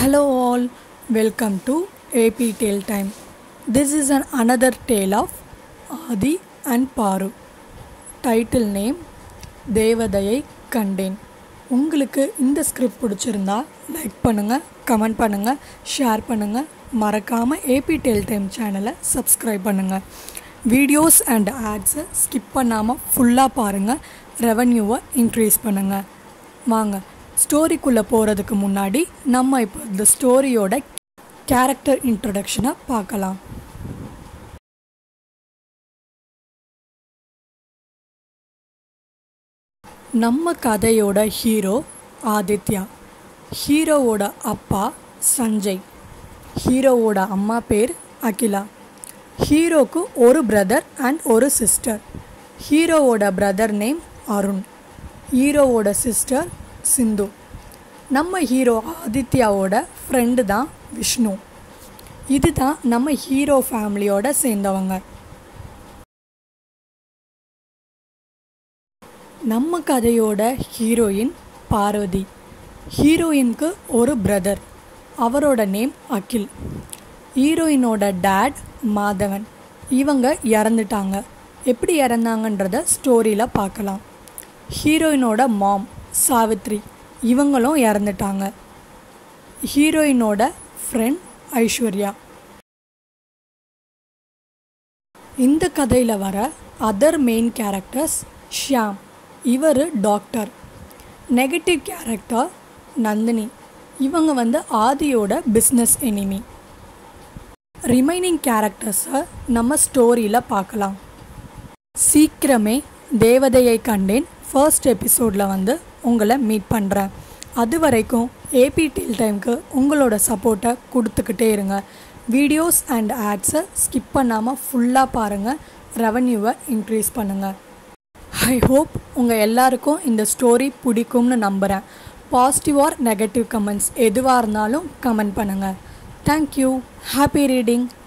Hello all, welcome to AP Tale Time. This is an another tale of Adi and Paru. Title name தேவதையை கண்டேன் உங்களுக்கு இந்த script பிடிச்சிருந்தா like பண்ணுங்கள் comment பண்ணுங்கள் ஷேர் பண்ணுங்கள் மறக்காமல் ஏபி டெல் டைம் சேனலை சப்ஸ்கிரைப் பண்ணுங்கள் வீடியோஸ் அண்ட் ஆட்ஸை ஸ்கிப் பண்ணாமல் ஃபுல்லாக பாருங்கள் ரெவன்யூவை இன்க்ரீஸ் பண்ணுங்கள் வாங்க ஸ்டோரிக்குள்ளே போகிறதுக்கு முன்னாடி நம்ம இப்போ இந்த ஸ்டோரியோட கேரக்டர் இன்ட்ரடக்ஷனை பார்க்கலாம் நம்ம கதையோட ஹீரோ ஆதித்யா ஹீரோவோட அப்பா சஞ்சய் ஹீரோவோட அம்மா பேர் அகிலா ஹீரோக்கு ஒரு பிரதர் அண்ட் ஒரு சிஸ்டர் ஹீரோவோட பிரதர் நேம் அருண் ஹீரோவோட சிஸ்டர் சிந்து நம்ம ஹீரோ ஆதித்யாவோட ஃப்ரெண்டு தான் விஷ்ணு இதுதான் நம்ம ஹீரோ ஃபேமிலியோட சேர்ந்தவங்க நம்ம கதையோட ஹீரோயின் பார்வதி ஹீரோயினுக்கு ஒரு பிரதர் அவரோட நேம் அகில் ஹீரோயினோட டேட் மாதவன் இவங்க இறந்துட்டாங்க எப்படி இறந்தாங்கன்றத ஸ்டோரியில் பார்க்கலாம் ஹீரோயினோட மாம் சாவித்ரி இவங்களும் இறந்துட்டாங்க ஹீரோயினோட ஃப்ரெண்ட் ஐஸ்வர்யா இந்த கதையில் வர அதர் மெயின் கேரக்டர்ஸ் ஷியாம் இவர் டாக்டர் நெகட்டிவ் கேரக்டர் நந்தினி இவங்க வந்து ஆதியோட பிஸ்னஸ் எனிமி ரிமைனிங் கேரக்டர்ஸை நம்ம ஸ்டோரியில் பார்க்கலாம் சீக்கிரமே தேவதையை கண்டேன் ஃபர்ஸ்ட் எபிசோடில் வந்து உங்களை மீட் பண்ணுறேன் அது வரைக்கும் ஏபி டில் டைம்க்கு உங்களோட சப்போர்ட்டை கொடுத்துக்கிட்டே இருங்க வீடியோஸ் அண்ட் ஆட்ஸை ஸ்கிப் பண்ணாமல் ஃபுல்லாக பாருங்கள் ரெவன்யூவை இன்க்ரீஸ் பண்ணுங்கள் ஐ ஹோப் உங்கள் எல்லாருக்கும் இந்த ஸ்டோரி பிடிக்கும்னு நம்புகிறேன் பாசிட்டிவ் ஆர் நெகட்டிவ் கமெண்ட்ஸ் எதுவாக இருந்தாலும் கமெண்ட் பண்ணுங்கள் தேங்க்யூ ஹாப்பி ரீடிங்